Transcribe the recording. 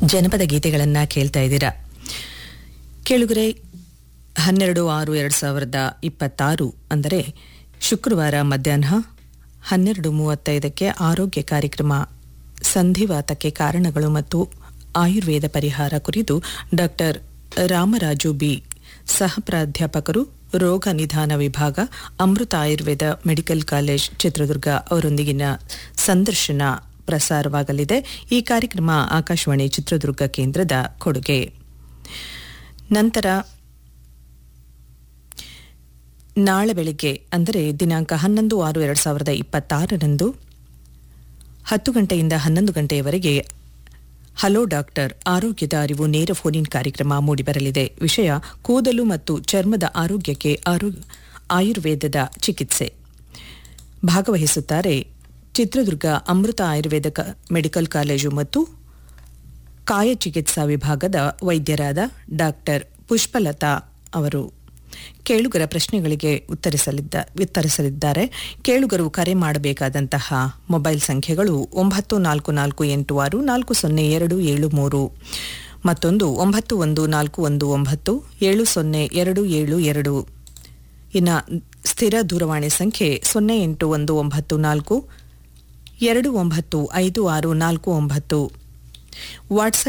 ಜನಪದ ಗೀತೆಗಳನ್ನು ಕೇಳ್ತಾ ಇದ್ದೀರಾ ಕೇಳುಗರೆ ಹನ್ನೆರಡು ಆರು ಎರಡು ಸಾವಿರದ ಇಪ್ಪತ್ತಾರು ಅಂದರೆ ಶುಕ್ರವಾರ ಮಧ್ಯಾಹ್ನ ಹನ್ನೆರಡು ಮೂವತ್ತೈದಕ್ಕೆ ಆರೋಗ್ಯ ಕಾರ್ಯಕ್ರಮ ಸಂಧಿವಾತಕ್ಕೆ ಕಾರಣಗಳು ಮತ್ತು ಆಯುರ್ವೇದ ಪರಿಹಾರ ಕುರಿತು ಡಾಕ್ಟರ್ ರಾಮರಾಜು ಬಿ ಸಹ ಪ್ರಾಧ್ಯಾಪಕರು ರೋಗ ನಿಧಾನ ವಿಭಾಗ ಅಮೃತ ಆಯುರ್ವೇದ ಮೆಡಿಕಲ್ ಕಾಲೇಜ್ ಚಿತ್ರದುರ್ಗ ಅವರೊಂದಿಗಿನ ಸಂದರ್ಶನ ಪ್ರಸಾರವಾಗಲಿದೆ ಈ ಕಾರ್ಯಕ್ರಮ ಆಕಾಶವಾಣಿ ಚಿತ್ರದುರ್ಗ ಕೇಂದ್ರದ ಕೊಡುಗೆ ನಂತರ ನಾಳೆ ಬೆಳಿಗ್ಗೆ ಅಂದರೆ ದಿನಾಂಕ ಹನ್ನೊಂದು ಆರು ಎರಡು ಸಾವಿರದ ಇಪ್ಪತ್ತಾರರಂದು ಹತ್ತು ಗಂಟೆಯಿಂದ ಹನ್ನೊಂದು ಗಂಟೆಯವರೆಗೆ ಹಲೋ ಡಾಕ್ಟರ್ ಆರೋಗ್ಯದ ಅರಿವು ನೇರ ಫೋನಿನ್ ಕಾರ್ಯಕ್ರಮ ಮೂಡಿಬರಲಿದೆ ವಿಷಯ ಕೂದಲು ಮತ್ತು ಚರ್ಮದ ಆರೋಗ್ಯಕ್ಕೆ ಆಯುರ್ವೇದದ ಚಿಕಿತ್ಸೆ ಭಾಗವಹಿಸುತ್ತಾರೆ ಚಿತ್ರದುರ್ಗ ಅಮೃತ ಆಯುರ್ವೇದ ಮೆಡಿಕಲ್ ಕಾಲೇಜು ಮತ್ತು ಕಾಯ ಚಿಕಿತ್ಸಾ ವಿಭಾಗದ ವೈದ್ಯರಾದ ಡಾಕ್ಟರ್ ಪುಷ್ಪಲತಾ ಅವರು ಕೇಳುಗರ ಪ್ರಶ್ನೆಗಳಿಗೆ ಉತ್ತರಿಸಲಿದ್ದ ಉತ್ತರಿಸಲಿದ್ದಾರೆ ಕೇಳುಗರು ಕರೆ ಮಾಡಬೇಕಾದಂತಹ ಮೊಬೈಲ್ ಸಂಖ್ಯೆಗಳು ಒಂಬತ್ತು ನಾಲ್ಕು ನಾಲ್ಕು ಎಂಟು ಆರು ನಾಲ್ಕು ಸೊನ್ನೆ ಎರಡು ಏಳು ಮೂರು ಮತ್ತೊಂದು ಒಂಬತ್ತು ಒಂದು ನಾಲ್ಕು ಒಂದು ಒಂಬತ್ತು ಏಳು ಸೊನ್ನೆ ಎರಡು ಏಳು ಎರಡು ಇನ್ನು ಸ್ಥಿರ ದೂರವಾಣಿ ಸಂಖ್ಯೆ ಸೊನ್ನೆ ಎಂಟು ಒಂದು ಒಂಬತ್ತು ನಾಲ್ಕು ಎರಡು ಒಂಬತ್ತು ಐದು ಆರು ನಾಲ್ಕು ಒಂಬತ್ತು ವಾಟ್ಸ್ಆಪ್